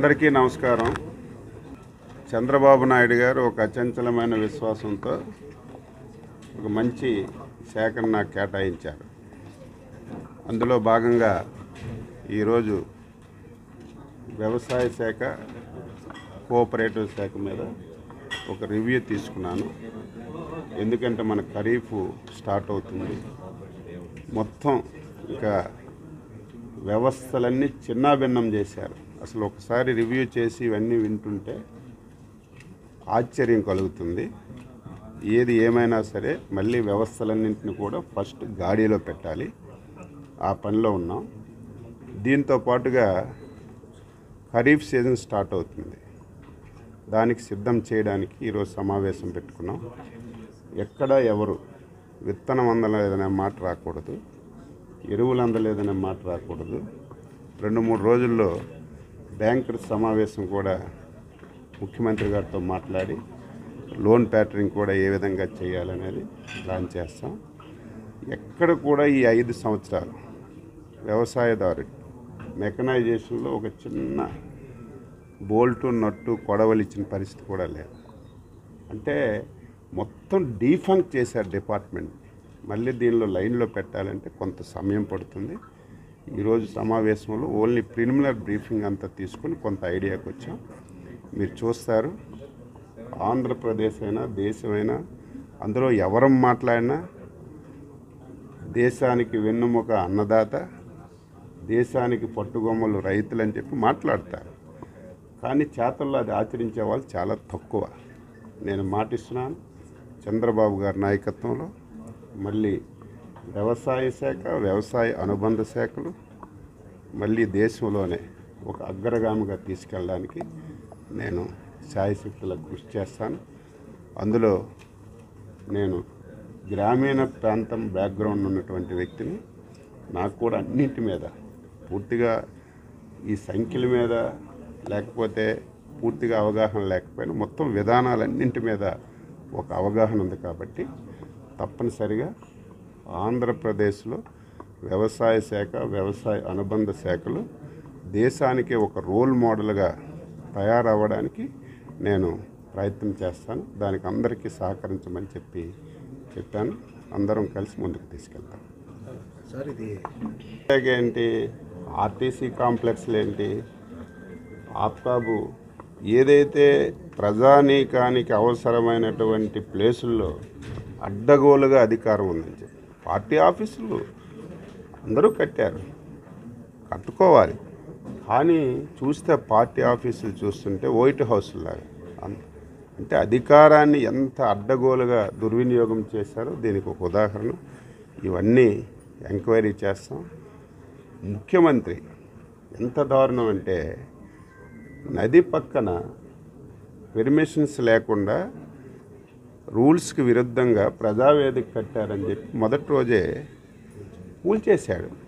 అందరికీ నమస్కారం చంద్రబాబు నాయుడు గారు ఒక అచంచలమైన విశ్వాసంతో ఒక మంచి శాఖను నాకు కేటాయించారు అందులో భాగంగా ఈరోజు వ్యవసాయ శాఖ కోఆపరేటివ్ శాఖ మీద ఒక రివ్యూ తీసుకున్నాను ఎందుకంటే మన ఖరీఫ్ స్టార్ట్ అవుతుంది మొత్తం ఇంకా వ్యవస్థలన్నీ చిన్నాభిన్నం చేశారు అసలు ఒకసారి రివ్యూ చేసి ఇవన్నీ వింటుంటే ఆశ్చర్యం కలుగుతుంది ఏది ఏమైనా సరే మళ్ళీ వ్యవస్థలన్నింటిని కూడా ఫస్ట్ గాడిలో పెట్టాలి ఆ పనిలో ఉన్నాం దీంతో పాటుగా ఖరీఫ్ సీజన్ స్టార్ట్ అవుతుంది దానికి సిద్ధం చేయడానికి ఈరోజు సమావేశం పెట్టుకున్నాం ఎక్కడ ఎవరు విత్తనం అందలేదనే మాట రాకూడదు ఎరువులు అందలేదనే మాట రాకూడదు రెండు మూడు రోజుల్లో బ్యాంకర్ సమావేశం కూడా ముఖ్యమంత్రి గారితో మాట్లాడి లోన్ ప్యాటరింగ్ కూడా ఏ విధంగా చేయాలనేది ప్లాన్ చేస్తాం ఎక్కడ కూడా ఈ ఐదు సంవత్సరాలు వ్యవసాయదారు మెకనైజేషన్లో ఒక చిన్న బోల్టు నట్టు కొడవలు ఇచ్చిన పరిస్థితి కూడా లేదు అంటే మొత్తం డీఫంక్ చేశారు డిపార్ట్మెంట్ మళ్ళీ దీనిలో లైన్లో పెట్టాలంటే కొంత సమయం పడుతుంది ఈరోజు సమావేశంలో ఓన్లీ ప్రిలిమినర్ బ్రీఫింగ్ అంతా తీసుకుని కొంత ఐడియాకి వచ్చాం మీరు చూస్తారు ఆంధ్రప్రదేశ్ అయినా దేశమైనా అందులో ఎవరం మాట్లాడినా దేశానికి వెన్నుముక అన్నదాత దేశానికి పట్టుగొమ్మలు రైతులు అని చెప్పి మాట్లాడతారు కానీ చేతల్లో అది ఆచరించే వాళ్ళు చాలా తక్కువ నేను మాటిస్తున్నాను చంద్రబాబు గారి నాయకత్వంలో మళ్ళీ వ్యవసాయ శాఖ వ్యవసాయ అనుబంధ శాఖలు మళ్ళీ దేశంలోనే ఒక అగ్రగామిగా తీసుకెళ్ళడానికి నేను శాయశక్తులకు కృషి చేస్తాను అందులో నేను గ్రామీణ ప్రాంతం బ్యాక్గ్రౌండ్ ఉన్నటువంటి వ్యక్తిని నాకు కూడా అన్నింటి మీద పూర్తిగా ఈ సంఖ్యల మీద లేకపోతే పూర్తిగా అవగాహన లేకపోయినా మొత్తం విధానాలన్నింటి మీద ఒక అవగాహన ఉంది కాబట్టి తప్పనిసరిగా ఆంధ్రప్రదేశ్లో వ్యవసాయ శాఖ వ్యవసాయ అనుబంధ శాఖలు దేశానికి ఒక రోల్ మోడల్గా తయారవ్వడానికి నేను ప్రయత్నం చేస్తాను దానికి అందరికీ సహకరించమని చెప్పి చెప్పాను అందరం కలిసి ముందుకు తీసుకెళ్తాం సార్ ఇది అలాగే ఏంటి ఆర్టీసీ కాంప్లెక్స్లు ఏంటి ఆప్కాబు ఏదైతే ప్రజానీకానికి అవసరమైనటువంటి ప్లేసుల్లో అడ్డగోలుగా అధికారం ఉందని చెప్పి పార్టీ ఆఫీసులు అందరూ కట్టారు కట్టుకోవాలి కానీ చూస్తే పార్టీ ఆఫీసులు చూస్తుంటే వైట్ హౌస్ లాగా అం- అంటే అధికారాన్ని ఎంత అడ్డగోలుగా దుర్వినియోగం చేశారో దీనికి ఒక ఉదాహరణ ఇవన్నీ ఎంక్వైరీ చేస్తాం ముఖ్యమంత్రి ఎంత దారుణం అంటే నది పక్కన పెర్మిషన్స్ లేకుండా రూల్స్కి విరుద్ధంగా ప్రజావేదిక కట్టారని చెప్పి మొదటి రోజే కూల్చేశాడు